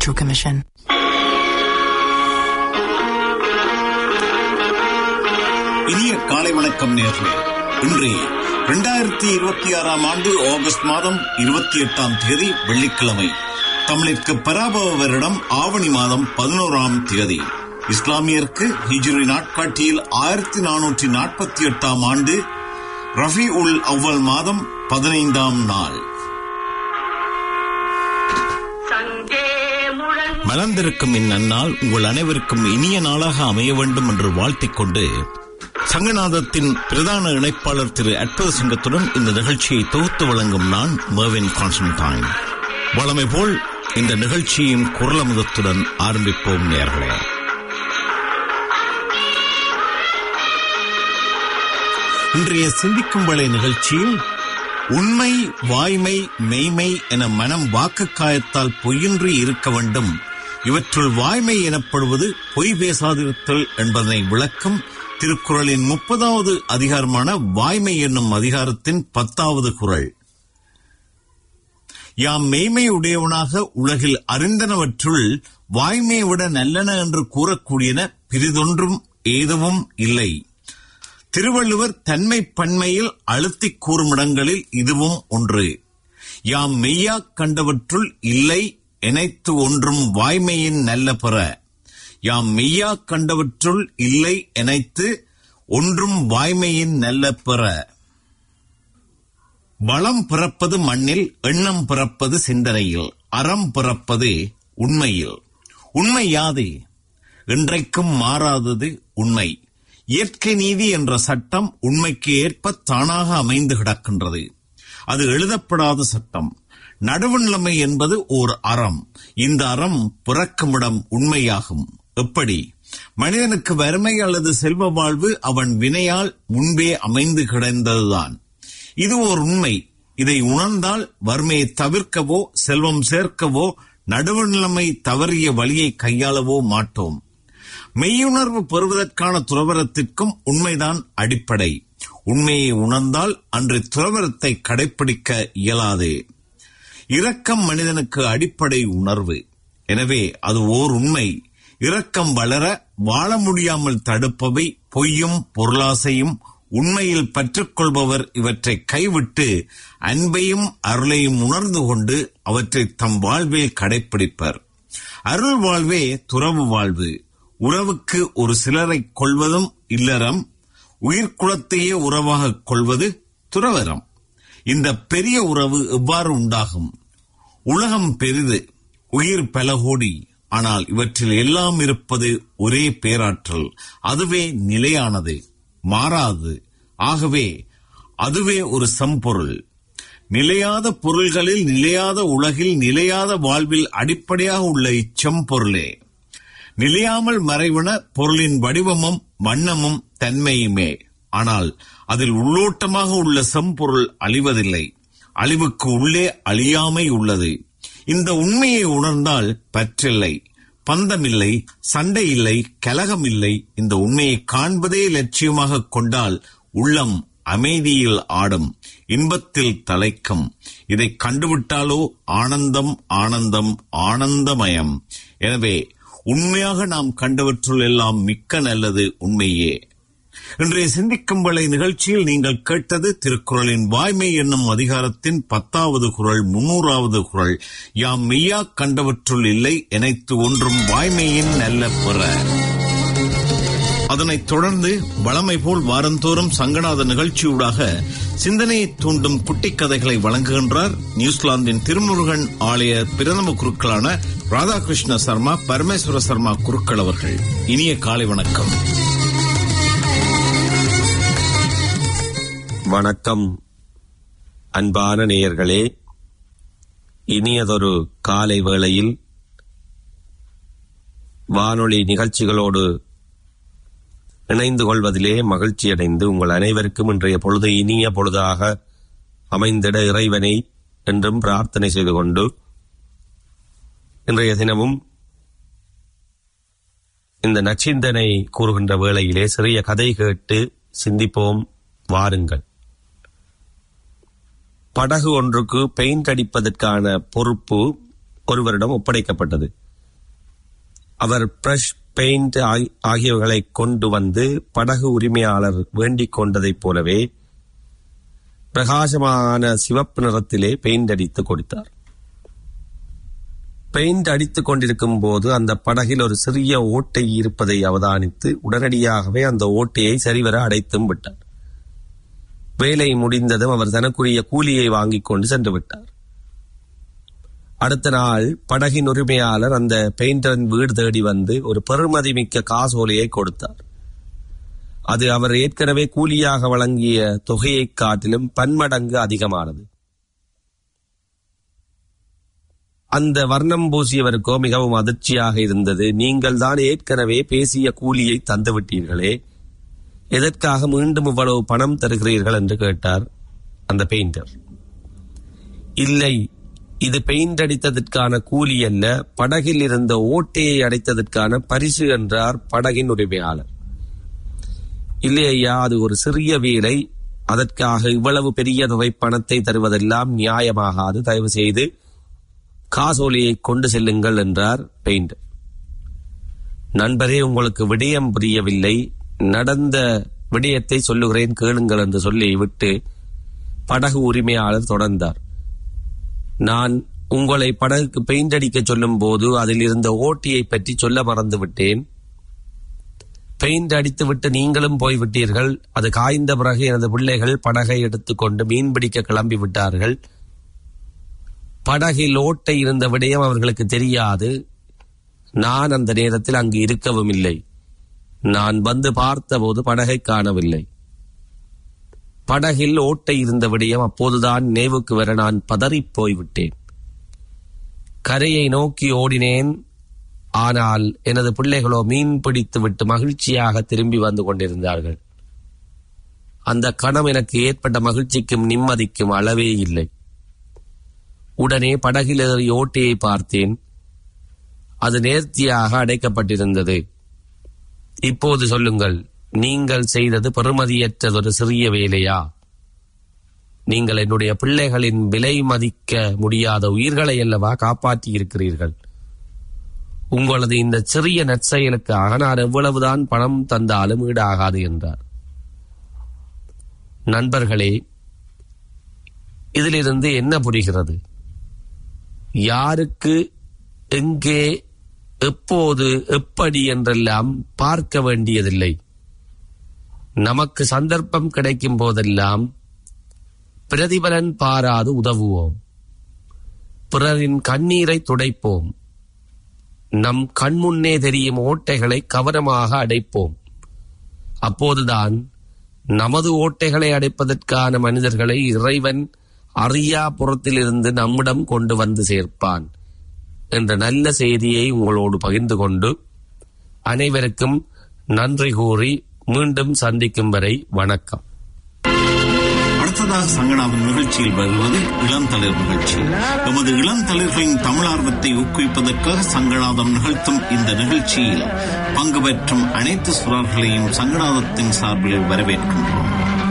Electoral Commission. இனிய காலை வணக்கம் நேர்களே இன்று இரண்டாயிரத்தி இருபத்தி ஆறாம் ஆண்டு ஆகஸ்ட் மாதம் இருபத்தி எட்டாம் தேதி வெள்ளிக்கிழமை தமிழிற்கு பராபவ வருடம் ஆவணி மாதம் பதினோராம் தேதி இஸ்லாமியருக்கு ஹிஜ்ரி நாட்காட்டியில் ஆயிரத்தி நானூற்றி நாற்பத்தி எட்டாம் ஆண்டு ரஃபி உல் அவ்வல் மாதம் பதினைந்தாம் நாள் மலர்ந்திருக்கும் இந்நன்னாள் உங்கள் அனைவருக்கும் இனிய நாளாக அமைய வேண்டும் என்று வாழ்த்திக் கொண்டு சங்கநாதத்தின் பிரதான இணைப்பாளர் திரு அற்புத சிங்கத்துடன் இந்த நிகழ்ச்சியை தொகுத்து வழங்கும் நான் மேவின் கான்ஸ்டன்டைன் வளமை போல் இந்த நிகழ்ச்சியின் குரலமுதத்துடன் ஆரம்பிப்போம் நேர்களே இன்றைய சிந்திக்கும் வேளை நிகழ்ச்சியில் உண்மை வாய்மை மெய்மை என மனம் வாக்கு காயத்தால் பொய்யின்றி இருக்க வேண்டும் இவற்றுள் வாய்மை எனப்படுவது பொய் பேசாதிருத்தல் என்பதனை விளக்கும் திருக்குறளின் முப்பதாவது அதிகாரமான வாய்மை என்னும் அதிகாரத்தின் பத்தாவது குறள் யாம் மெய்மை உடையவனாக உலகில் அறிந்தனவற்றுள் வாய்மையை விட நல்லன என்று கூறக்கூடியன பிரிதொன்றும் ஏதுவும் இல்லை திருவள்ளுவர் தன்மை பன்மையில் அழுத்திக் கூறும் இடங்களில் இதுவும் ஒன்று யாம் மெய்யா கண்டவற்றுள் இல்லை எனைத்து ஒன்றும் வாய்மையின் நல்ல பெற யாம் மெய்யா கண்டவற்றுள் இல்லை எனைத்து ஒன்றும் வாய்மையின் நல்ல பெற வளம் பிறப்பது மண்ணில் எண்ணம் பிறப்பது சிந்தனையில் அறம் பிறப்பது உண்மையில் உண்மை யாது இன்றைக்கும் மாறாதது உண்மை இயற்கை நீதி என்ற சட்டம் உண்மைக்கு ஏற்ப தானாக அமைந்து கிடக்கின்றது அது எழுதப்படாத சட்டம் நடுவு நிலைமை என்பது ஓர் அறம் இந்த அறம் பிறக்குமிடம் உண்மையாகும் எப்படி மனிதனுக்கு வறுமை அல்லது செல்வ வாழ்வு அவன் வினையால் முன்பே அமைந்து கிடந்ததுதான் இது ஓர் உண்மை இதை உணர்ந்தால் வறுமையை தவிர்க்கவோ செல்வம் சேர்க்கவோ நடுவு நிலைமை தவறிய வழியை கையாளவோ மாட்டோம் மெய்யுணர்வு பெறுவதற்கான துறவரத்திற்கும் உண்மைதான் அடிப்படை உண்மையை உணர்ந்தால் அன்று துறவரத்தை கடைபிடிக்க இயலாது இரக்கம் மனிதனுக்கு அடிப்படை உணர்வு எனவே அது ஓர் உண்மை இரக்கம் வளர வாழ முடியாமல் தடுப்பவை பொய்யும் பொருளாசையும் உண்மையில் பற்றுக்கொள்பவர் இவற்றை கைவிட்டு அன்பையும் அருளையும் உணர்ந்து கொண்டு அவற்றை தம் வாழ்வில் கடைபிடிப்பர் அருள் வாழ்வே துறவு வாழ்வு உறவுக்கு ஒரு சிலரை கொள்வதும் இல்லறம் உயிர்குலத்தையே உறவாக கொள்வது துறவரம் இந்த பெரிய உறவு எவ்வாறு உண்டாகும் உலகம் பெரிது உயிர் பல கோடி ஆனால் இவற்றில் எல்லாம் இருப்பது ஒரே பேராற்றல் அதுவே நிலையானது மாறாது ஆகவே அதுவே ஒரு சம்பொருள் நிலையாத பொருள்களில் நிலையாத உலகில் நிலையாத வாழ்வில் அடிப்படையாக உள்ள இச்சம்பொருளே நிலையாமல் மறைவன பொருளின் வடிவமும் வண்ணமும் தன்மையுமே ஆனால் அதில் உள்ளோட்டமாக உள்ள செம்பொருள் அழிவதில்லை அழிவுக்கு உள்ளே அழியாமை உள்ளது இந்த உண்மையை உணர்ந்தால் பற்றில்லை பந்தமில்லை சண்டை இல்லை கலகம் இல்லை இந்த உண்மையை காண்பதே லட்சியமாக கொண்டால் உள்ளம் அமைதியில் ஆடும் இன்பத்தில் தலைக்கும் இதை கண்டுவிட்டாலோ ஆனந்தம் ஆனந்தம் ஆனந்தமயம் எனவே உண்மையாக நாம் கண்டவற்றுள் எல்லாம் மிக்க நல்லது உண்மையே இன்றைய சிந்திக்கும் வேளை நிகழ்ச்சியில் நீங்கள் கேட்டது திருக்குறளின் வாய்மை என்னும் அதிகாரத்தின் பத்தாவது குரல் முன்னூறாவது குரல் யாம் மெய்யா கண்டவற்றுள் இல்லை எனைத்து ஒன்றும் வாய்மையின் நல்ல பெற அதனைத் தொடர்ந்து வளமை போல் வாரந்தோறும் சங்கநாத நிகழ்ச்சியூடாக சிந்தனையை தூண்டும் குட்டிக் கதைகளை வழங்குகின்றார் நியூசிலாந்தின் திருமுருகன் ஆலய பிரதம குருக்களான ராதாகிருஷ்ண சர்மா பரமேஸ்வர சர்மா குருக்கள் அவர்கள் இனிய காலை வணக்கம் வணக்கம் அன்பான நேயர்களே இனியதொரு காலை வேளையில் வானொலி நிகழ்ச்சிகளோடு இணைந்து கொள்வதிலே மகிழ்ச்சியடைந்து உங்கள் அனைவருக்கும் இன்றைய பொழுது இனிய பொழுதாக அமைந்திட இறைவனை என்றும் பிரார்த்தனை செய்து கொண்டு இன்றைய தினமும் இந்த நச்சிந்தனை கூறுகின்ற வேளையிலே சிறிய கதை கேட்டு சிந்திப்போம் வாருங்கள் படகு ஒன்றுக்கு பெயிண்ட் அடிப்பதற்கான பொறுப்பு ஒருவரிடம் ஒப்படைக்கப்பட்டது அவர் பிரஷ் பெயிண்ட் ஆகி- ஆகியவைகளை கொண்டு வந்து படகு உரிமையாளர் வேண்டிக் கொண்டதைப் போலவே பிரகாசமான சிவப்பு நிறத்திலே பெயிண்ட் அடித்து கொடுத்தார் பெயிண்ட் அடித்துக் கொண்டிருக்கும் போது அந்த படகில் ஒரு சிறிய ஓட்டை இருப்பதை அவதானித்து உடனடியாகவே அந்த ஓட்டையை சரிவர அடைத்தும் விட்டார் வேலை முடிந்ததும் அவர் தனக்குரிய கூலியை வாங்கிக் கொண்டு சென்று விட்டார் அடுத்த நாள் படகின் உரிமையாளர் அந்த பெயிண்டரின் வீடு தேடி வந்து ஒரு பெருமதி மிக்க காசோலையை கொடுத்தார் அது அவர் ஏற்கனவே கூலியாக வழங்கிய தொகையைக் காட்டிலும் பன்மடங்கு அதிகமானது அந்த வர்ணம் பூசியவருக்கோ மிகவும் அதிர்ச்சியாக இருந்தது நீங்கள் தான் ஏற்கனவே பேசிய கூலியை தந்துவிட்டீர்களே எதற்காக மீண்டும் இவ்வளவு பணம் தருகிறீர்கள் என்று கேட்டார் அந்த பெயிண்டர் இல்லை இது பெயிண்ட் அடித்ததற்கான கூலி அல்ல படகில் இருந்த ஓட்டையை அடைத்ததற்கான பரிசு என்றார் படகின் உரிமையாளர் இல்லை ஐயா அது ஒரு சிறிய வேலை அதற்காக இவ்வளவு பெரிய தொகை பணத்தை தருவதெல்லாம் நியாயமாகாது தயவு செய்து காசோலையை கொண்டு செல்லுங்கள் என்றார் பெயிண்டர் நண்பரே உங்களுக்கு விடயம் புரியவில்லை நடந்த விடயத்தை சொல்லுகிறேன் கேளுங்கள் என்று சொல்லி விட்டு படகு உரிமையாளர் தொடர்ந்தார் நான் உங்களை படகுக்கு பெயிண்ட் அடிக்க சொல்லும் போது அதில் இருந்த ஓட்டியை பற்றி சொல்ல மறந்து விட்டேன் பெயிண்ட் அடித்துவிட்டு நீங்களும் போய்விட்டீர்கள் அது காய்ந்த பிறகு எனது பிள்ளைகள் படகை எடுத்துக்கொண்டு மீன் பிடிக்க கிளம்பி விட்டார்கள் படகில் ஓட்டை இருந்த விடயம் அவர்களுக்கு தெரியாது நான் அந்த நேரத்தில் அங்கு இருக்கவும் இல்லை நான் வந்து பார்த்தபோது படகை காணவில்லை படகில் ஓட்டை இருந்த விடயம் அப்போதுதான் நினைவுக்கு வர நான் பதறிப் போய்விட்டேன் கரையை நோக்கி ஓடினேன் ஆனால் எனது பிள்ளைகளோ மீன் பிடித்து விட்டு மகிழ்ச்சியாக திரும்பி வந்து கொண்டிருந்தார்கள் அந்த கணம் எனக்கு ஏற்பட்ட மகிழ்ச்சிக்கும் நிம்மதிக்கும் அளவே இல்லை உடனே படகில் ஏறி ஓட்டையை பார்த்தேன் அது நேர்த்தியாக அடைக்கப்பட்டிருந்தது இப்போது சொல்லுங்கள் நீங்கள் செய்தது பெறுமதியற்றதொரு சிறிய வேலையா நீங்கள் என்னுடைய பிள்ளைகளின் விலை மதிக்க முடியாத உயிர்களை அல்லவா காப்பாற்றி இருக்கிறீர்கள் உங்களது இந்த சிறிய நற்செயலுக்காக நான் எவ்வளவுதான் பணம் தந்தாலும் ஈடாகாது என்றார் நண்பர்களே இதிலிருந்து என்ன புரிகிறது யாருக்கு எங்கே எப்போது எப்படி என்றெல்லாம் பார்க்க வேண்டியதில்லை நமக்கு சந்தர்ப்பம் கிடைக்கும் போதெல்லாம் பிரதிபலன் பாராது உதவுவோம் பிறரின் கண்ணீரை துடைப்போம் நம் கண்முன்னே தெரியும் ஓட்டைகளை கவனமாக அடைப்போம் அப்போதுதான் நமது ஓட்டைகளை அடைப்பதற்கான மனிதர்களை இறைவன் அறியா புறத்திலிருந்து நம்மிடம் கொண்டு வந்து சேர்ப்பான் என்ற நல்ல செய்தியை உங்களோடு பகிர்ந்து கொண்டு அனைவருக்கும் நன்றி கூறி மீண்டும் சந்திக்கும் வரை வணக்கம் அடுத்ததாக சங்கடாவின் நிகழ்ச்சியில் வருவது இளந்தளிர் நிகழ்ச்சி எமது இளந்தளிர்களின் தமிழார்வத்தை ஊக்குவிப்பதற்காக சங்கடாதம் நிகழ்த்தும் இந்த நிகழ்ச்சியில் பங்கு பெற்றும் அனைத்து சுரர்களையும் சங்கடாதத்தின் சார்பில் வரவேற்கின்றோம்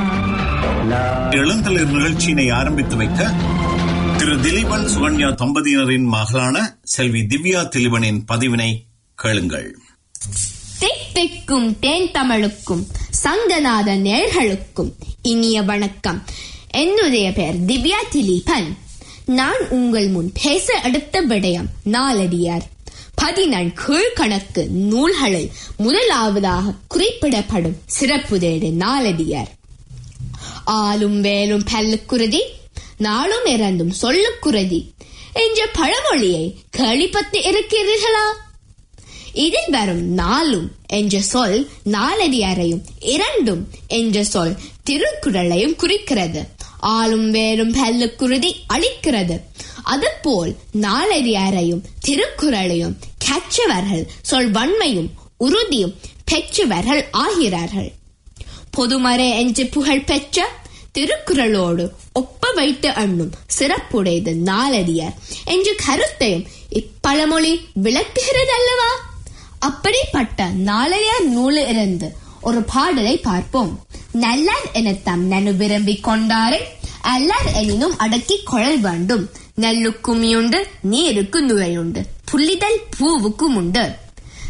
இளந்தளிர் நிகழ்ச்சியினை ஆரம்பித்து வைக்க திரு திலீபன் சுகன்யா தம்பதியினரின் மகளான செல்வி திவ்யா திலீபனின் பதிவினை கேளுங்கள் திக் திக்கும் தேன் தமிழுக்கும் சங்கநாத நேர்களுக்கும் இனிய வணக்கம் என்னுடைய பெயர் திவ்யா திலீபன் நான் உங்கள் முன் பேச அடுத்த விடயம் நாலடியார் பதினெண் கீழ்கணக்கு நூல்களில் முதலாவதாக குறிப்பிடப்படும் சிறப்புதேடு நாலடியார் ஆளும் வேலும் பல்லுக்குருதி நாளும் இறந்தும் சொல்லுக்குருதி என்ற பழமொழியை கேள்விப்பட்டு இருக்கிறீர்களா இதில் வரும் நாளும் என்ற சொல் நாலடியாரையும் இரண்டும் என்ற சொல் திருக்குறளையும் குறிக்கிறது ஆளும் வேலும் பல்லுக்குருதி அளிக்கிறது அதுபோல் நாலடியாரையும் திருக்குறளையும் கற்றவர்கள் சொல் வன்மையும் உறுதியும் பெற்றவர்கள் ஆகிறார்கள் பொதுமறை என்று புகழ் பெற்ற திருக்குறளோடு ஒப்ப வைத்து எண்ணும் சிறப்புடையது நாலடியார் என்ற கருத்தையும் இப்பழமொழி விளக்குகிறது அல்லவா அப்படிப்பட்ட நாளையார் நூலிலிருந்து ஒரு பாடலை பார்ப்போம் நல்லார் எனத்தம் நனு விரும்பி கொண்டாரை அல்லார் எனினும் அடக்கி கொழல் வேண்டும் நெல்லுக்கும் உண்டு நீருக்கு நுழையுண்டு புள்ளிதல் பூவுக்கும் உண்டு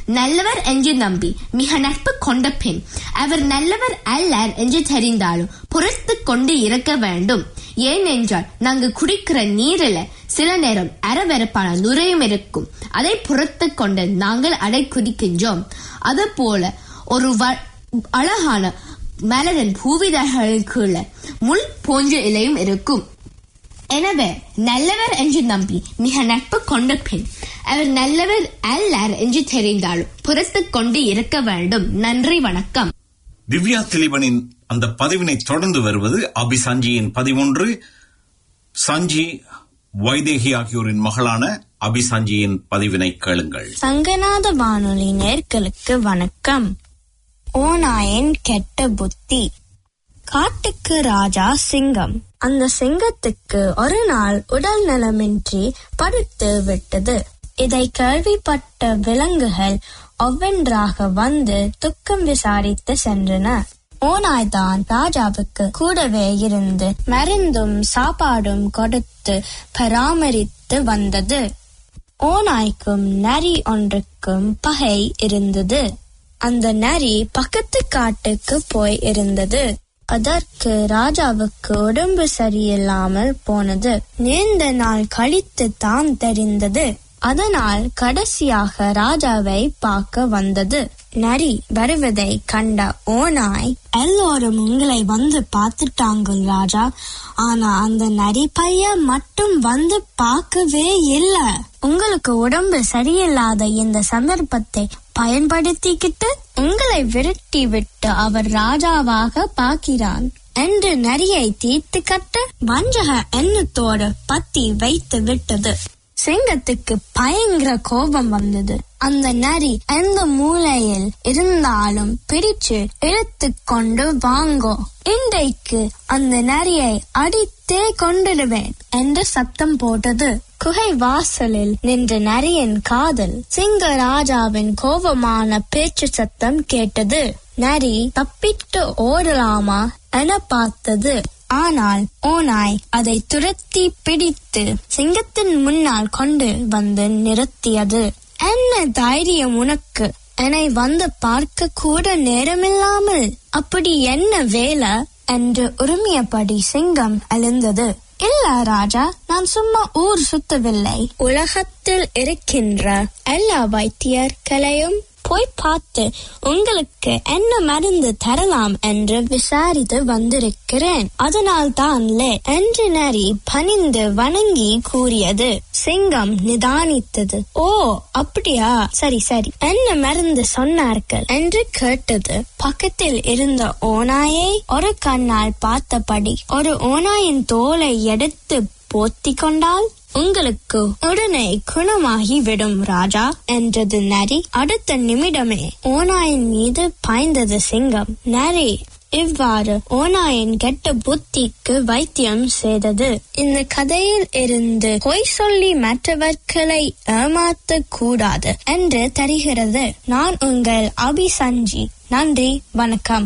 நல்லவர் என்று நம்பி மிக நட்பு கொண்ட பெண் அவர் நல்லவர் அல்லர் என்று தெரிந்தாலும் பொறுத்து கொண்டு இருக்க வேண்டும் ஏனென்றால் நாங்கள் குடிக்கிற நீரில் சில நேரம் அரவரப்பான நுரையும் இருக்கும் அதை பொறுத்து கொண்டு நாங்கள் அடை குடிக்கின்றோம் அது போல ஒரு வ- அழகான மலரின் பூவிதழ்களுக்குள்ள முள் போன்ற இலையும் இருக்கும் எனவே நல்லவர் என்று நம்பி மிக நட்பு கொண்ட பெண் அவர் நல்லவர் அல்லர் என்று தெரிந்தாலும் பொறுத்து கொண்டு இருக்க வேண்டும் நன்றி வணக்கம் திவ்யா திலீபனின் அந்த பதிவினை தொடர்ந்து வருவது அபி சஞ்சியின் பதிமூன்று சஞ்சி வைதேகி ஆகியோரின் மகளான அபி சஞ்சியின் பதிவினை கேளுங்கள் சங்கநாத வானொலி நேர்களுக்கு வணக்கம் ஓநாயின் கெட்ட புத்தி காட்டுக்கு ராஜா சிங்கம் அந்த சிங்கத்துக்கு ஒரு நாள் உடல் நலமின்றி படுத்து விட்டது இதை கேள்விப்பட்ட விலங்குகள் ஒவ்வொன்றாக வந்து துக்கம் விசாரித்து சென்றன ஓநாய்தான் ராஜாவுக்கு கூடவே இருந்து மருந்தும் சாப்பாடும் கொடுத்து பராமரித்து வந்தது ஓநாய்க்கும் நரி ஒன்றுக்கும் பகை இருந்தது அந்த நரி பக்கத்து காட்டுக்கு போய் இருந்தது அதற்கு ராஜாவுக்கு உடம்பு சரியில்லாமல் போனது நீண்ட நாள் கழித்து தான் தெரிந்தது அதனால் கடைசியாக ராஜாவை பார்க்க வந்தது நரி வருவதை கண்ட ஓநாய் எல்லோரும் உங்களை வந்து பார்த்துட்டாங்க ராஜா ஆனா அந்த நரி பையன் மட்டும் வந்து பார்க்கவே இல்ல உங்களுக்கு உடம்பு சரியில்லாத இந்த சந்தர்ப்பத்தை பயன்படுத்திக்கிட்டு உங்களை விரட்டி விட்டு அவர் ராஜாவாக பார்க்கிறான் என்று நரியை தீர்த்து கட்ட வஞ்சக எண்ணத்தோடு பத்தி வைத்து விட்டது சிங்கத்துக்கு பயங்கர கோபம் வந்தது அந்த நரி எந்த மூலையில் இருந்தாலும் பிடிச்சு இழுத்து கொண்டு வாங்கோ இன்றைக்கு அந்த நரியை அடித்தே கொண்டிடுவேன் என்று சத்தம் போட்டது குகை வாசலில் நின்ற நரியின் காதல் சிங்க ராஜாவின் கோபமான பேச்சு சத்தம் கேட்டது நரி தப்பிட்டு ஓடலாமா என பார்த்தது ஆனால் ஓநாய் அதை துரத்தி பிடித்து சிங்கத்தின் முன்னால் கொண்டு வந்து நிறுத்தியது என்ன தைரியம் உனக்கு என்னை வந்து பார்க்க கூட நேரமில்லாமல் அப்படி என்ன வேலை என்று உரிமையபடி சிங்கம் எழுந்தது இல்ல ராஜா நான் சும்மா ஊர் சுத்தவில்லை உலகத்தில் இருக்கின்ற எல்லா வைத்தியர்களையும் போய் பார்த்து உங்களுக்கு என்ன மருந்து தரலாம் என்று விசாரித்து வந்திருக்கிறேன் அதனால் தான் என்று நரி பணிந்து வணங்கி கூறியது சிங்கம் நிதானித்தது ஓ அப்படியா சரி சரி என்ன மருந்து சொன்னார்கள் என்று கேட்டது பக்கத்தில் இருந்த ஓநாயை ஒரு கண்ணால் பார்த்தபடி ஒரு ஓநாயின் தோலை எடுத்து போத்தி கொண்டால் உங்களுக்கு உடனே குணமாகி விடும் ராஜா என்றது நரி அடுத்த நிமிடமே ஓநாயின் மீது பாய்ந்தது சிங்கம் நரி இவ்வாறு ஓநாயின் கெட்ட புத்திக்கு வைத்தியம் செய்தது இந்த கதையில் இருந்து பொய் சொல்லி மற்றவர்களை ஏமாத்த கூடாது என்று தெரிகிறது நான் உங்கள் அபிசஞ்சி நன்றி வணக்கம்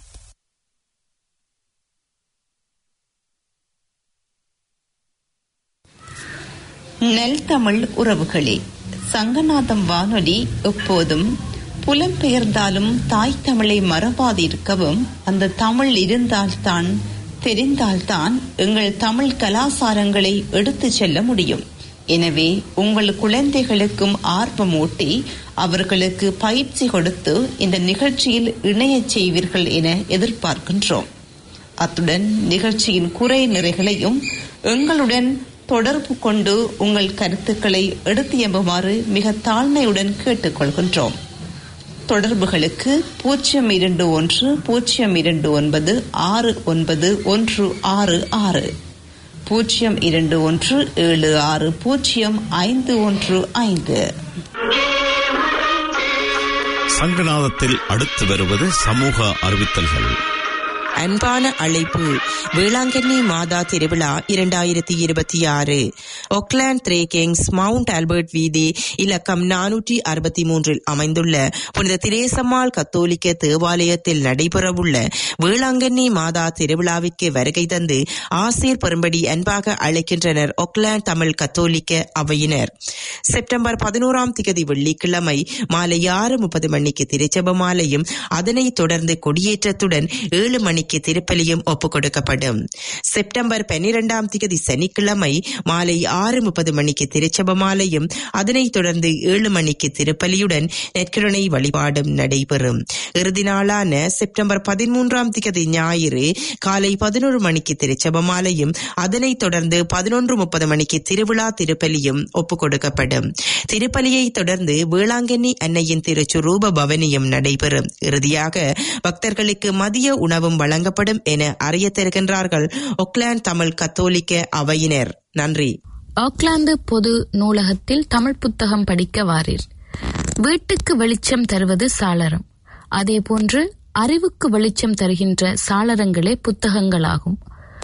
நெல் தமிழ் உறவுகளே சங்கநாதம் வானொலி எப்போதும் புலம்பெயர்ந்தாலும் தாய் தமிழை மறவாதிருக்கவும் அந்த தமிழ் இருந்தால்தான் தெரிந்தால்தான் எங்கள் தமிழ் கலாசாரங்களை எடுத்துச் செல்ல முடியும் எனவே உங்கள் குழந்தைகளுக்கும் ஆர்வமூட்டி அவர்களுக்கு பயிற்சி கொடுத்து இந்த நிகழ்ச்சியில் இணையச் செய்வீர்கள் என எதிர்பார்க்கின்றோம் அத்துடன் நிகழ்ச்சியின் குறை நிறைகளையும் எங்களுடன் தொடர்பு கொண்டு உங்கள் கருத்துக்களை எடுத்து எம்புமாறு மிக தாழ்மையுடன் கேட்டுக்கொள்கின்றோம் தொடர்புகளுக்கு பூஜ்ஜியம் இரண்டு ஒன்று பூஜ்ஜியம் இரண்டு ஒன்பது ஆறு ஒன்பது ஒன்று ஆறு ஆறு பூஜ்ஜியம் இரண்டு ஒன்று ஏழு ஆறு பூஜ்ஜியம் ஐந்து ஒன்று ஐந்து சங்கநாதத்தில் அடுத்து வருவது சமூக அறிவித்தல்கள் அன்பான அழைப்பு வேளாங்கண்ணி மாதா திருவிழா இரண்டாயிரத்தி இருபத்தி ஆறு Auckland three Kings Mount Albert வீதி இலக்கம் நானூற்றி அறுபத்தி மூன்றில் அமைந்துள்ள புனித திரேசம்மாள் கத்தோலிக்க தேவாலயத்தில் நடைபெறவுள்ள வேளாங்கண்ணி மாதா திருவிழாவிற்கு வருகை தந்து ஆசிரியர் பெறும்படி அன்பாக அழைக்கின்றனர் ஒக்லாண்ட் தமிழ் கத்தோலிக்க அவையினர் செப்டம்பர் பதினோராம் திகதி வெள்ளிக்கிழமை மாலை ஆறு முப்பது மணிக்கு திருச்செப மாலையும் அதனைத் தொடர்ந்து கொடியேற்றத்துடன் ஏழு மணிக்கு திருப்பலியும் ஒப்புக் கொடுக்கப்படும் செப்டம்பர் பன்னிரெண்டாம் திகதி சனிக்கிழமை மாலை ஆறு முப்பது மணிக்கு திருச்செப மாலையும் அதனைத் தொடர்ந்து ஏழு மணிக்கு திருப்பலியுடன் நெற்கருணை வழிபாடும் நடைபெறும் இறுதி நாளான செப்டம்பர் பதிமூன்றாம் திகதி ஞாயிறு காலை பதினோரு மணிக்கு திருச்செப மாலையும் அதனைத் தொடர்ந்து பதினொன்று முப்பது மணிக்கு திருவிழா திருப்பலியும் ஒப்புக் கொடுக்கப்படும் திருப்பலியை தொடர்ந்து வேளாங்கண்ணி அன்னையின் திருச்சுரூப பவனியும் நடைபெறும் இறுதியாக பக்தர்களுக்கு மதிய உணவும் வழங்கப்படும் என அறிய தருகின்றார்கள் ஒக்லாந்து தமிழ் கத்தோலிக்க அவையினர் நன்றி ஆக்லாந்து பொது நூலகத்தில் தமிழ் புத்தகம் படிக்க வாரீர் வீட்டுக்கு வெளிச்சம் தருவது சாளரம் அதேபோன்று அறிவுக்கு வெளிச்சம் தருகின்ற சாளரங்களே புத்தகங்களாகும்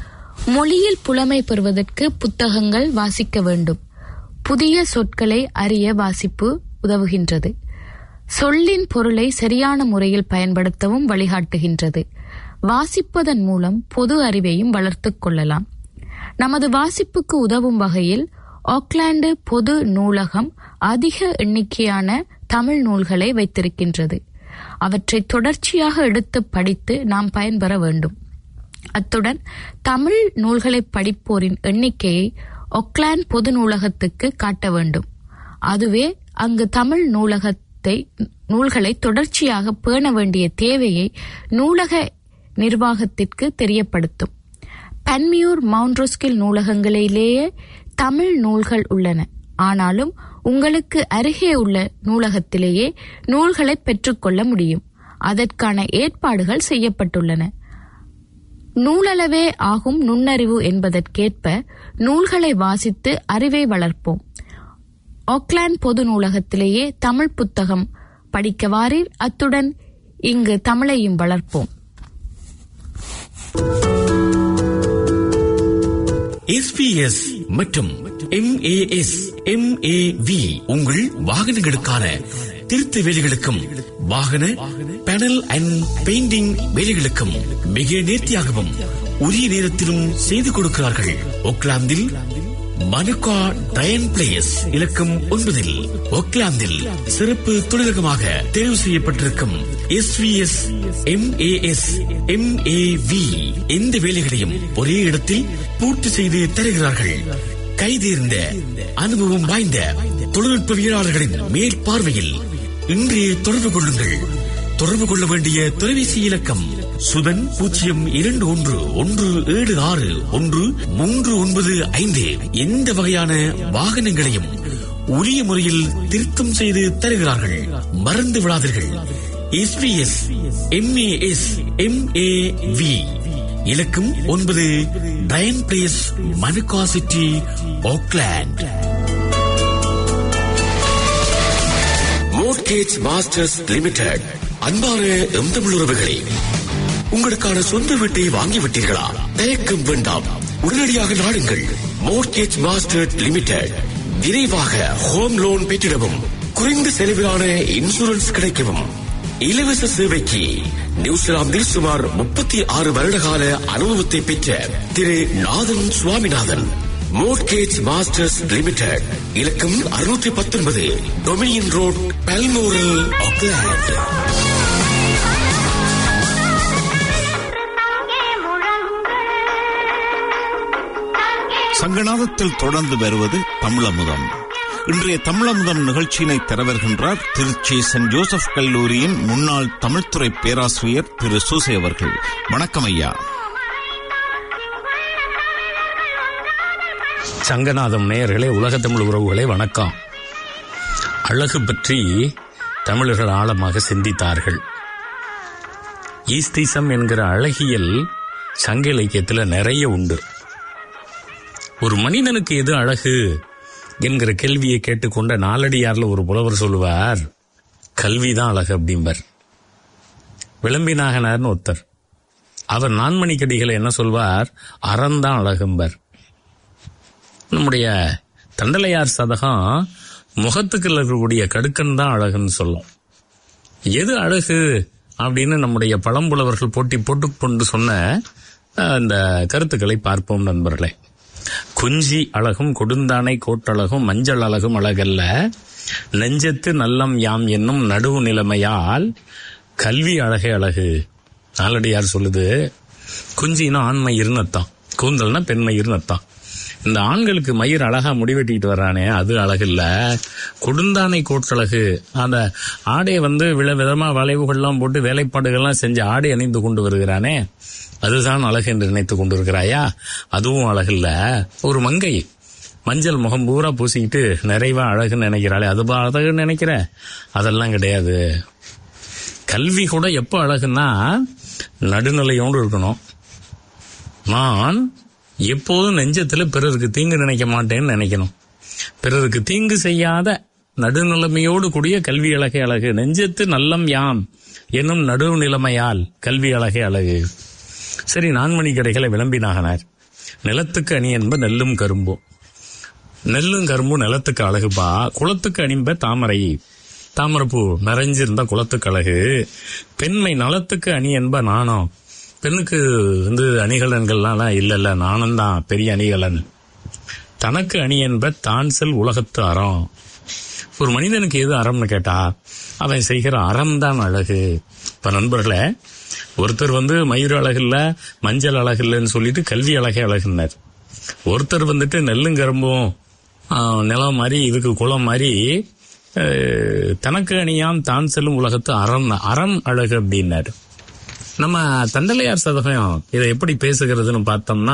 மொழியில் புலமை பெறுவதற்கு புத்தகங்கள் வாசிக்க வேண்டும் புதிய சொற்களை அறிய வாசிப்பு உதவுகின்றது சொல்லின் பொருளை சரியான முறையில் பயன்படுத்தவும் வழிகாட்டுகின்றது வாசிப்பதன் மூலம் பொது அறிவையும் வளர்த்துக் கொள்ளலாம் நமது வாசிப்புக்கு உதவும் வகையில் ஆக்லாந்து பொது நூலகம் அதிக எண்ணிக்கையான தமிழ் நூல்களை வைத்திருக்கின்றது அவற்றை தொடர்ச்சியாக எடுத்து படித்து நாம் பயன்பெற வேண்டும் அத்துடன் தமிழ் நூல்களை படிப்போரின் எண்ணிக்கையை ஒக்லாந்து பொது நூலகத்துக்கு காட்ட வேண்டும் அதுவே அங்கு தமிழ் நூலகத்தை நூல்களை தொடர்ச்சியாக பேண வேண்டிய தேவையை நூலக நிர்வாகத்திற்கு தெரியப்படுத்தும் பன்மியூர் மவுண்ட்ரோஸ்கில் நூலகங்களிலேயே தமிழ் நூல்கள் உள்ளன ஆனாலும் உங்களுக்கு அருகே உள்ள நூலகத்திலேயே நூல்களை பெற்றுக்கொள்ள முடியும் அதற்கான ஏற்பாடுகள் செய்யப்பட்டுள்ளன நூலளவே ஆகும் நுண்ணறிவு என்பதற்கேற்ப நூல்களை வாசித்து அறிவை வளர்ப்போம் ஆக்லாந்து பொது நூலகத்திலேயே தமிழ் புத்தகம் படிக்க வாரீர் அத்துடன் இங்கு தமிழையும் வளர்ப்போம் எஸ்பிஎஸ் மற்றும் எம்ஏஎஸ் எம்ஏவி உங்கள் வாகனங்களுக்கான திருத்த வேலைகளுக்கும் வாகன பேனல் அண்ட் பெயிண்டிங் வேலைகளுக்கும் மிக நேர்த்தியாகவும் உரிய நேரத்திலும் செய்து கொடுக்கிறார்கள் ஒக்லாந்தில் மனுகா டயன் பிளேஸ் இலக்கம் ஒன்பதில் ஒக்லாந்தில் சிறப்பு தொழிலகமாக தேர்வு செய்யப்பட்டிருக்கும் எஸ்விஎஸ் எம்ஏஎஸ் எம்ஏவி எந்த வேலைகளையும் ஒரே இடத்தில் பூர்த்தி செய்து தருகிறார்கள் கைதேர்ந்த அனுபவம் வாய்ந்த தொழில்நுட்பவியலாளர்களின் மேற்பார்வையில் இன்றே தொடர்பு கொள்ளுங்கள் தொடர்பு கொள்ள வேண்டிய தொலைபேசி இலக்கம் சுதன் பூஜ்ஜியம் இரண்டு ஒன்று ஒன்று ஏழு ஆறு ஒன்று மூன்று ஒன்பது ஐந்து எந்த வகையான வாகனங்களையும் உரிய முறையில் திருத்தம் செய்து தருகிறார்கள் மறந்து விடாதீர்கள் எஸ்பிஎஸ் எம்ஏஎஸ் எம்ஏவி இலக்கம் ஒன்பது Diane place Manukau city Auckland mortgage masters limited அன்பான எம் தமிழ் உறவுகளே உங்களுக்கான சொந்த வீட்டை வாங்கிவிட்டீர்களா தயக்கம் வேண்டாம் உடனடியாக நாடுங்கள் மோர்கேஜ் மாஸ்டர் லிமிடெட் விரைவாக ஹோம் லோன் பெற்றிடவும் குறைந்த செலவிலான இன்சூரன்ஸ் கிடைக்கவும் இலவச சேவைக்கு நியூசிலாந்தில் சுமார் முப்பத்தி ஆறு வருடகால அனுபவத்தை பெற்ற திரு Nathan Swaminathan mortgage masters limited இலக்கம் அறுநூற்றி பத்தொன்பது டொமினியன் ரோட் பல்மோரல் ஆக்லாண்ட் சங்கநாதத்தில் தொடர்ந்து வருவது தமிழமுதம் இன்றைய தமிழமுதம் நிகழ்ச்சியினை தரவருகின்றார் திருச்சி சென்ட் ஜோசப் கல்லூரியின் முன்னாள் தமிழ்துறை பேராசிரியர் திரு சூசை அவர்கள் வணக்கம் ஐயா சங்கநாதம் நேயர்களே உலகத் தமிழ் உறவுகளே வணக்கம் அழகு பற்றி தமிழர்கள் ஆழமாக சிந்தித்தார்கள் ஈஸ்திசம் என்கிற அழகியல் சங்க இலக்கியத்தில் நிறைய உண்டு ஒரு மனிதனுக்கு எது அழகு என்கிற கேள்வியை கேட்டுக்கொண்ட நாலடியார்ல ஒரு புலவர் சொல்லுவார் கல்விதான் அழகு அப்படிம்பார் விளம்பினாகனார்னு ஒருத்தர் அவர் நான்மணிக்கடிகளை என்ன சொல்வார் அறந்தான் அழகும்பர் நம்முடைய தண்டலையார் சதகம் முகத்துக்கு இருக்கக்கூடிய கடுக்கன் தான் அழகுன்னு சொல்லும் எது அழகு அப்படின்னு நம்முடைய பழம்புலவர்கள் போட்டி போட்டுக்கொண்டு சொன்ன அஹ், அந்த கருத்துக்களை பார்ப்போம் நண்பர்களே குஞ்சி அழகும் கொடுந்தானை கோட்டழகும் மஞ்சள் அழகும் அழகல்ல நெஞ்சத்து நல்லம் யாம் என்னும் நடுவு நிலைமையால் கல்வி அழகே அழகு நாலடியார் சொல்லுது குஞ்சினா ஆண்மை இருநத்தான் கூந்தல்னா பெண்மை இருநத்தான் இந்த ஆண்களுக்கு மயிர் அழகா முடிவெட்டிட்டு வர்றானே அது அழகு இல்ல கொடுந்தானை கோட்டழகு அந்த ஆடையை வந்து வில விதமா வளைவுகள்லாம் போட்டு வேலைப்பாடுகள்லாம் செஞ்சு ஆடை அணிந்து கொண்டு வருகிறானே அதுதான் அழகு என்று நினைத்து கொண்டிருக்கிறாயா அதுவும் அழகு இல்ல ஒரு மங்கை மஞ்சள் முகம் பூரா பூசிக்கிட்டு நிறைவா அழகுன்னு நினைக்கிறாளே அது பா- அழகுன்னு நினைக்கிற அதெல்லாம் கிடையாது கல்வி கூட எப்போ அழகுன்னா நடுநிலையோடு இருக்கணும் நான் எப்போதும் நெஞ்சத்துல பிறருக்கு தீங்கு நினைக்க மாட்டேன்னு நினைக்கணும் பிறருக்கு தீங்கு செய்யாத நடுநிலைமையோடு கூடிய கல்வி அழகே அழகு நெஞ்சத்து நல்லம் யாம் என்னும் நடுநிலைமையால் கல்வி அழகே அழகு சரி நான்மணி கடைகளை விளம்பினாகனார் நிலத்துக்கு அணி என்ப நெல்லும் கரும்பும் நெல்லும் கரும்பும் நிலத்துக்கு அழகுப்பா குளத்துக்கு அணிம்ப தாமரை தாமரைப்பூ நிறைஞ்சிருந்தா குளத்துக்கு அழகு பெண்மை நலத்துக்கு அணி என்ப நாணம் பெண்ணுக்கு வந்து அணிகலன்கள்லாம் இல்ல இல்ல நாணம் தான் பெரிய அணிகலன் தனக்கு அணி என்ப தான் செல் உலகத்து அறம் ஒரு மனிதனுக்கு எது அறம்னு கேட்டா அவன் செய்கிற அறம் தான் அழகு இப்ப நண்பர்களே ஒருத்தர் வந்து மயூர் அழகு இல்ல மஞ்சள் அழகு இல்லைன்னு சொல்லிட்டு கல்வி அழகே அழகுன்னார் ஒருத்தர் வந்துட்டு நெல்லும் கரும்பும் ஆஹ், நிலம் மாதிரி இதுக்கு குளம் மாதிரி அஹ், தனக்கு அணியாம் தான் செல்லும் உலகத்து அறம் அறம் அழகு அப்படின்னாரு நம்ம தண்டலையார் சதகம் இதை எப்படி பேசுகிறதுன்னு பார்த்தோம்னா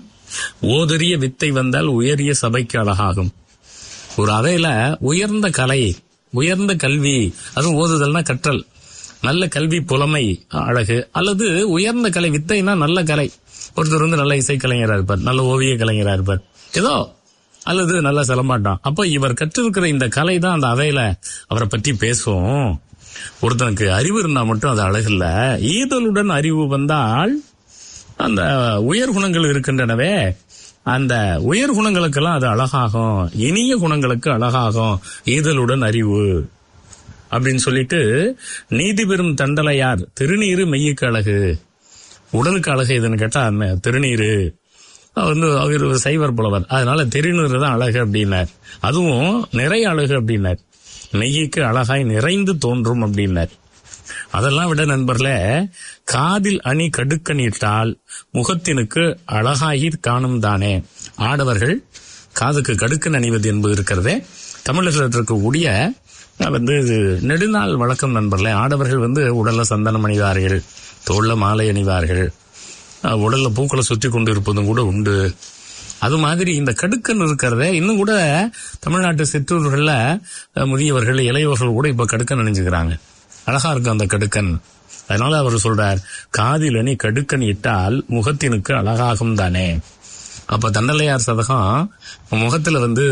ஓதரிய வித்தை வந்தால் உயரிய சபைக்கு அழகாகும் ஒரு அறையில உயர்ந்த கலை உயர்ந்த கல்வி அதுவும் ஓதுதல்னா கற்றல் நல்ல கல்வி புலமை அழகு அல்லது உயர்ந்த கலை வித்தைனா நல்ல கலை ஒருத்தர் வந்து நல்ல இசைக்கலைஞரா இருப்பார் நல்ல ஓவிய கலைஞரா இருப்பார் ஏதோ அல்லது நல்ல சிலம்பாட்டம் அப்போ இவர் கற்றிருக்கிற இந்த கலை தான் அந்த அவையில அவரை பற்றி பேசும் ஒருத்தனுக்கு அறிவு இருந்தா மட்டும் அது அழகில்ல ஈதலுடன் அறிவு வந்தால் அந்த உயர் குணங்கள் இருக்கின்றனவே அந்த உயர் குணங்களுக்கெல்லாம் அது அழகாகும் இனிய குணங்களுக்கு அழகாகும் ஈதலுடன் அறிவு அப்படின்னு சொல்லிட்டு நீதி பெறும் தண்டலையார் திருநீரு மெய்யுக்கு அழகு உடலுக்கு அழகு எதுன்னு கேட்டா என்ன? திருநீரு அவர் வந்து அவர் ஒரு சைவர் புலவர் அதனால திருநீரு தான் அழகு அப்படின்னார் அதுவும் நிறைய அழகு அப்படின்னார் மெய்யுக்கு அழகாய் நிறைந்து தோன்றும் அப்படின்னார் அதெல்லாம் விட நண்பர்களே காதில் அணி கடுக்கணிட்டால் முகத்தினுக்கு அழகாகி காணும் தானே ஆடவர்கள் காதுக்கு கடுக்கன் அணிவது என்பது இருக்கிறதே தமிழகத்தில் இருக்கக்கூடிய வந்து இது நெடுநாள் வழக்கம் நண்பர்களே ஆடவர்கள் வந்து உடல்ல சந்தனம் அணிவார்கள் தோல்ல மாலை அணிவார்கள் அஹ், உடல்ல பூக்களை சுற்றி கொண்டு இருப்பதும் கூட உண்டு அது மாதிரி இந்த கடுக்கன் இருக்கிறதே இன்னும் கூட தமிழ்நாட்டு சிற்றூர்கள்ல அஹ், முதியவர்கள் இளையவர்கள் கூட இப்ப கடுக்கன் அணிஞ்சுக்கிறாங்க அழகா இருக்கும் அந்த கடுக்கன் அதனால அவர் சொல்றார் காதில் அணி கடுக்கன் இட்டால் முகத்தினுக்கு அழகாகும் தானே அப்ப தண்டலையார் சதகம் முகத்துல வந்து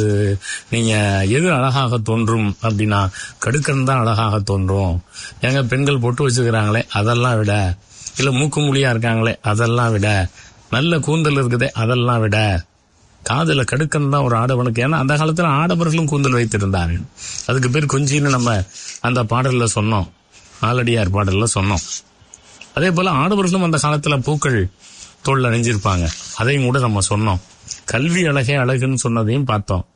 நீங்க எது அழகாக தோன்றும் அப்படின்னா கடுக்கன் தான் அழகாக தோன்றும் ஏங்க பெண்கள் பொட்டு வச்சுக்கிறாங்களே அதெல்லாம் விட இல்ல மூக்கு மொழியா இருக்காங்களே அதெல்லாம் விட நல்ல கூந்தல் இருக்குதே அதெல்லாம் விட காதுல கடுக்கன் தான் ஒரு ஆடவனுக்கு ஏன்னா அந்த காலத்துல ஆடவர்களும் கூந்தல் வைத்திருந்தார்கள் அதுக்கு பேர் குஞ்சின்னு நம்ம அந்த பாடல்ல சொன்னோம் ஆலடியார் பாடல்ல சொன்னோம் அதே போல ஆடவர்களும் அந்த காலத்துல பூக்கள் தோல் அணிஞ்சிருப்பாங்க அதையும் கூட நம்ம சொன்னோம் கல்வி அழகே அழகுன்னு சொன்னதையும் பார்த்தோம்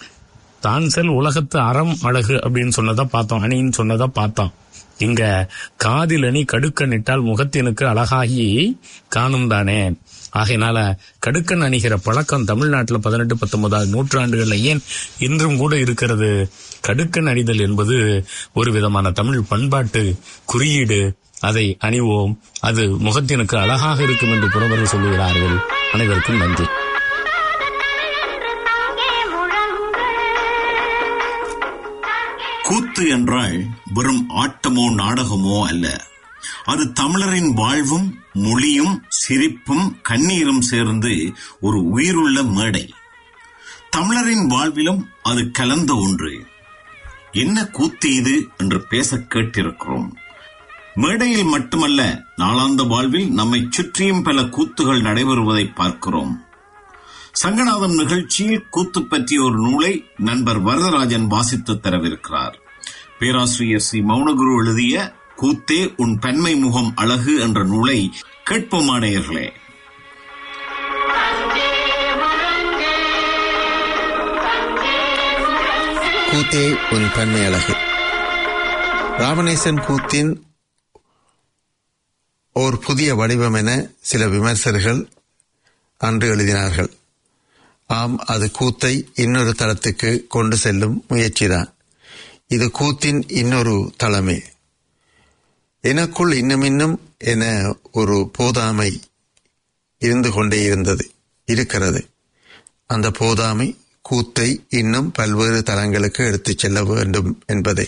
தான் செல் உலகத்து அறம் அழகு அப்படின்னு சொன்னதை பார்த்தோம் அணின்னு சொன்னதை பார்த்தோம் இங்க காதில் அணி கடுக்கன் இட்டால் முகத்தினுக்கு அழகாகி காணும் தானே ஆகையினால கடுக்கன் அணிகிற பழக்கம் தமிழ்நாட்டில் பதினெட்டு பத்தொன்பதாவது நூற்றாண்டுகள்ல ஏன் இன்றும் கூட இருக்கிறது கடுக்கன் அணிதல் என்பது ஒரு விதமான தமிழ் பண்பாட்டு குறியீடு அதை அணிவோம் அது முகத்தினுக்கு அழகாக இருக்கும் என்று புறவர்கள் சொல்லுகிறார்கள் அனைவருக்கும் நன்றி கூத்து என்றால் வெறும் ஆட்டமோ நாடகமோ அல்ல அது தமிழரின் வாழ்வும் மொழியும் சிரிப்பும் கண்ணீரும் சேர்ந்து ஒரு உயிருள்ள மேடை தமிழரின் வாழ்விலும் அது கலந்த ஒன்று என்ன கூத்து இது என்று பேச கேட்டிருக்கிறோம் மேடையில் மட்டுமல்ல நாளாந்த வாழ்வில் நம்மை சுற்றியும் பல கூத்துகள் நடைபெறுவதை பார்க்கிறோம் சங்கநாதம் நிகழ்ச்சியில் கூத்து பற்றிய ஒரு நூலை நண்பர் வரதராஜன் வாசித்து தரவிருக்கிறார் பேராசிரியர் சி மௌனகுரு எழுதிய கூத்தே உன் பெண்மை முகம் அழகு என்ற நூலை கேட்போமானேயர்களே கூத்தே உன் பெண்மை அழகு ராமநேசன் கூத்தின் ஓர் புதிய வடிவம் என சில விமர்சகர்கள் அன்று எழுதினார்கள் ஆம் அது கூத்தை இன்னொரு தளத்துக்கு கொண்டு செல்லும் முயற்சிதான் இது கூத்தின் இன்னொரு தளமே எனக்குள் இன்னும் இன்னும் என ஒரு போதாமை இருந்து கொண்டே இருந்தது இருக்கிறது அந்த போதாமை கூத்தை இன்னும் பல்வேறு தளங்களுக்கு எடுத்துச் செல்ல வேண்டும் என்பதே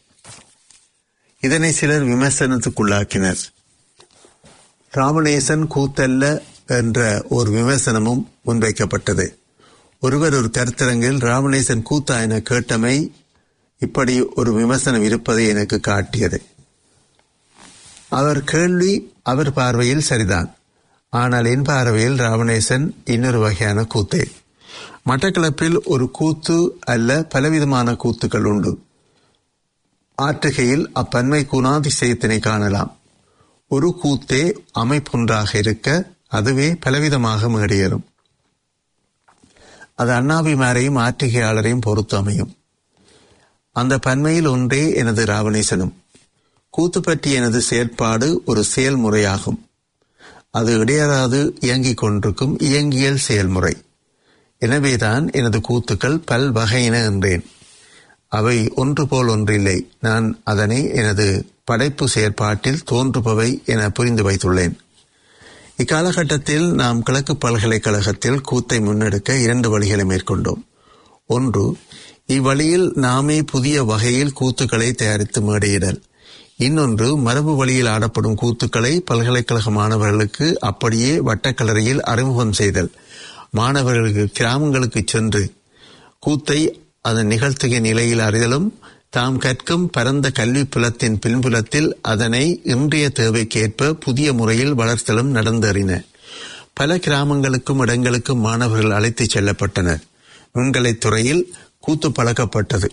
இதனை சிலர் விமர்சனத்துக்குள்ளாக்கினர் ராமநேசன் கூத்தல்ல என்ற ஒரு விமர்சனமும் முன்வைக்கப்பட்டது ஒருவர் ஒரு கருத்தரங்கில் ராமநேசன் கூத்தா என கேட்டமை இப்படி ஒரு விமர்சனம் இருப்பதை எனக்கு காட்டியது அவர் கேள்வி அவர் பார்வையில் சரிதான் ஆனால் என் பார்வையில் ராமநேசன் இன்னொரு வகையான கூத்தே மட்டக்களப்பில் ஒரு கூத்து அல்ல பலவிதமான கூத்துக்கள் உண்டு ஆற்றுகையில் அப்பன்மை குணாதிசயத்தினை காணலாம் ஒரு கூத்தே அமைப்பொன்றாக இருக்க அதுவே பலவிதமாக மேடியேறும் அது அண்ணாபிமாரையும் ஆற்றுகையாளரையும் பொறுத்து அமையும் அந்த பன்மையில் ஒன்றே எனது ராவணேசனும் கூத்து பற்றி எனது செயற்பாடு ஒரு செயல்முறையாகும் அது இடையறாது இயங்கிக் கொண்டிருக்கும் இயங்கியல் செயல்முறை எனவேதான் எனது கூத்துக்கள் பல் வகையின என்றேன் அவை ஒன்று போல் ஒன்றில்லை நான் அதனை எனது படைப்பு செயற்பாட்டில் தோன்றுபவை என புரிந்து வைத்துள்ளேன் இக்காலகட்டத்தில் நாம் கிழக்கு பல்கலைக்கழகத்தில் கூத்தை முன்னெடுக்க இரண்டு வழிகளை மேற்கொண்டோம் ஒன்று இவ்வழியில் நாமே புதிய வகையில் கூத்துக்களை தயாரித்து மேடையிடல் இன்னொன்று மரபு வழியில் ஆடப்படும் கூத்துக்களை பல்கலைக்கழக மாணவர்களுக்கு அப்படியே வட்டக்கலரையில் அறிமுகம் செய்தல் மாணவர்களுக்கு கிராமங்களுக்கு சென்று கூத்தை அதன் நிகழ்த்துகை நிலையில் அறிதலும் தாம் கற்கும் பரந்த கல்வி புலத்தின் பின்புலத்தில் அதனை இன்றைய தேவைக்கேற்ப புதிய முறையில் வளர்த்தலும் நடந்தறின பல கிராமங்களுக்கும் இடங்களுக்கும் மாணவர்கள் அழைத்துச் செல்லப்பட்டனர் நுண்கலைத் துறையில் கூத்து பழக்கப்பட்டது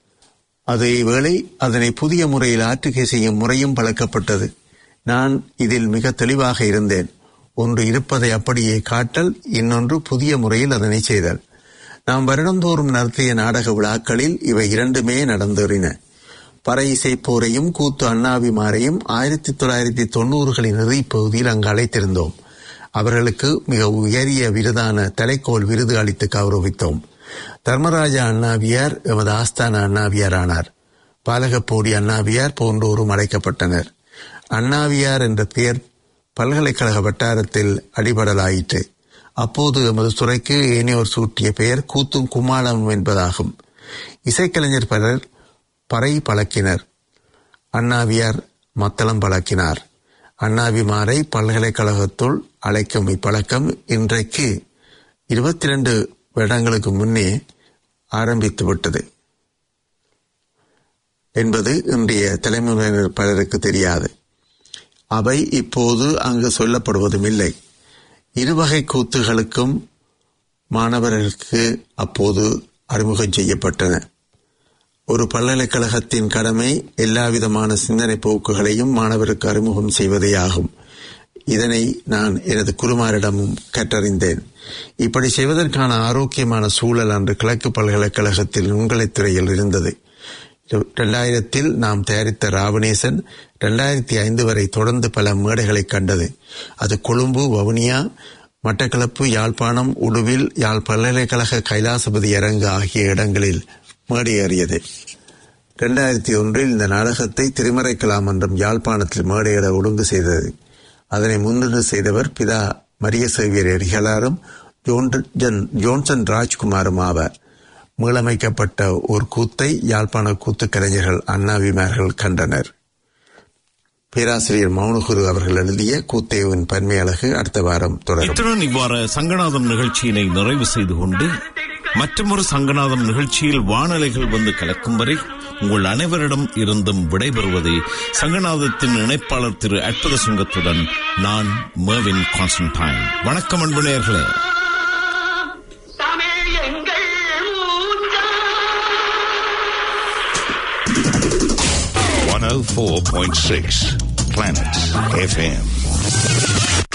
அதே வேளை அதனை புதிய முறையில் ஆற்றுகை செய்யும் முறையும் பழக்கப்பட்டது நான் இதில் மிக தெளிவாக இருந்தேன் ஒன்று இருப்பதை அப்படியே காட்டல் இன்னொன்று புதிய முறையில் அதனை செய்தல் நாம் வருடந்தோறும் நடத்திய நாடக விழாக்களில் இவை இரண்டுமே நடந்தேறின பறை இசைப்போரையும் கூத்து அண்ணாவிமாரையும் ஆயிரத்தி தொள்ளாயிரத்தி தொண்ணூறுகளின் இறுதிப்பகுதியில் அங்கு அழைத்திருந்தோம் அவர்களுக்கு மிக உயரிய விருதான தலைக்கோல் விருது அளித்து கௌரவித்தோம் தர்மராஜா அண்ணாவியார் எமது ஆஸ்தான அண்ணாவியார் ஆனார் பாலகப்போடி அண்ணாவியார் போன்றோரும் அழைக்கப்பட்டனர் அண்ணாவியார் என்ற பெயர் பல்கலைக்கழக வட்டாரத்தில் அடிபடலாயிற்று அப்போது எமது துறைக்கு ஏனையோர் சூட்டிய பெயர் கூத்தும் குமாலம் என்பதாகும் இசைக்கலைஞர் பலர் பறை பழக்கினர் அண்ணாவியார் மத்தளம் பழக்கினார் அண்ணாவிமாரை பல்கலைக்கழகத்துள் அழைக்கும் இப்பழக்கம் இன்றைக்கு இருபத்தி இரண்டு வருடங்களுக்கு முன்னே ஆரம்பித்து விட்டது என்பது இன்றைய தலைமுறையினர் பலருக்கு தெரியாது அவை இப்போது அங்கு சொல்லப்படுவதும் இல்லை இருவகை கூத்துகளுக்கும் மாணவர்களுக்கு அப்போது அறிமுகம் செய்யப்பட்டன ஒரு பல்கலைக்கழகத்தின் கடமை எல்லாவிதமான சிந்தனை போக்குகளையும் மாணவருக்கு அறிமுகம் செய்வதே ஆகும் இதனை நான் எனது குருமாரிடமும் கற்றறிந்தேன் இப்படி செய்வதற்கான ஆரோக்கியமான சூழல் அன்று கிழக்கு பல்கலைக்கழகத்தில் நுண்கலைத்துறையில் இருந்தது இரண்டாயிரத்தில் நாம் தயாரித்த ராவணேசன் இரண்டாயிரத்தி ஐந்து வரை தொடர்ந்து பல மேடைகளை கண்டது அது கொழும்பு வவுனியா மட்டக்களப்பு யாழ்ப்பாணம் உடுவில் யாழ் பல்கலைக்கழக கைலாசபதி அரங்கு ஆகிய இடங்களில் மேடையேறியது இரண்டாயிரத்தி ஒன்றில் இந்த நாடகத்தை திருமறைக்கலாம் என்றும் யாழ்ப்பாணத்தில் மேடையிட ஒழுங்கு செய்தது அதனை முன்னின்று செய்தவர் பிதா மரிய சேவியர் எரிகளாரும் ஜோன்சன் ராஜ்குமாரும் ஆவார் மீளமைக்கப்பட்ட ஒரு கூத்தை யாழ்ப்பாண கூத்து கலைஞர்கள் அண்ணாவிமார்கள் கண்டனர் பேராசிரியர் மௌனகுரு அவர்கள் எழுதிய கூத்தேவின் பன்மை அழகு அடுத்த வாரம் தொடரும் இத்துடன் இவ்வாறு சங்கநாதம் நிகழ்ச்சியினை நிறைவு செய்து கொண்டு மற்றொரு சங்கநாதம் நிகழ்ச்சியில் வானலைகள் வந்து கலக்கும் வரை உங்கள் அனைவரிடம் இருந்தும் விடைபெறுவது சங்கநாதத்தின் இணைப்பாளர் திரு அற்புத சிங்கத்துடன் நான் மேவின் கான்ஸ்டன்டைன் வணக்கம் அன்பு நேயர்களே One oh four point six Planet FM.